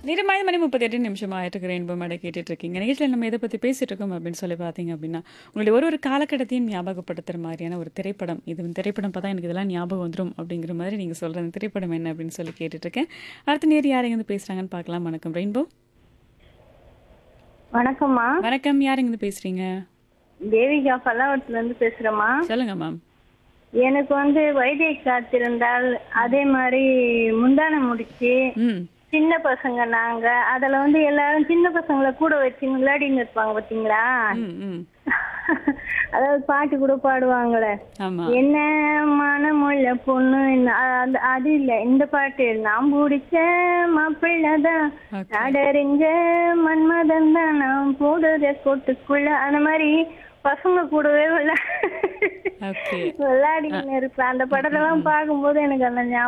நேரம் ஐந்து மணி முப்பத்தி எட்டு நிமிஷம் ஆயிட்டு ரெயின்போ மேடை கேட்டுட்டு இருக்கீங்க நிகழ்ச்சியில் நம்ம எதை பற்றி பேசிட்டு இருக்கோம் அப்படின்னு சொல்லி பார்த்தீங்க அப்படின்னா உங்களுடைய ஒரு ஒரு காலகட்டத்தையும் ஞாபகப்படுத்துற மாதிரியான ஒரு திரைப்படம் இது வந்து திரைப்படம் பார்த்தா எனக்கு இதெல்லாம் ஞாபகம் வந்துடும் அப்படிங்கிற மாதிரி நீங்கள் சொல்கிற அந்த திரைப்படம் என்ன அப்படின்னு சொல்லி கேட்டுட்டு இருக்கேன் அடுத்த நேர் யார் இருந்து பேசுகிறாங்கன்னு பார்க்கலாம் வணக்கம் ரெயின்போ வணக்கம்மா வணக்கம் யார் இருந்து பேசுகிறீங்க தேவிகா பல்லாவரத்துல இருந்து பேசுறேம்மா சொல்லுங்க மேம் எனக்கு வந்து வைத்திய காத்திருந்தால் அதே மாதிரி முந்தானை முடிச்சு ம் சின்ன பசங்க நாங்க அதுல வந்து எல்லாரும் சின்ன பசங்களை கூட வச்சு விளையாடின்னு இருப்பாங்க பாத்தீங்களா ம் ம் அதாவது பாட்டு கூட பாடுவாங்களே ஆமாம் என்ன மனமுள்ள பொண்ணு என்ன- அ- அந்த அது இல்ல இந்த பாட்டு நான் பிடிச்ச மாப்பிள்ளதான் ஓகே நாடறிஞ்ச மன்மதன் தான் நான் போடுற கொட்டுக்குள்ள அந்த மாதிரி பசங்க கூடவே விளையா ஓகே விளையாடின்னு இருப்பேன் அந்த படத்தெல்லாம் பார்க்கும்போது எனக்கு அந்த ஞாபகம்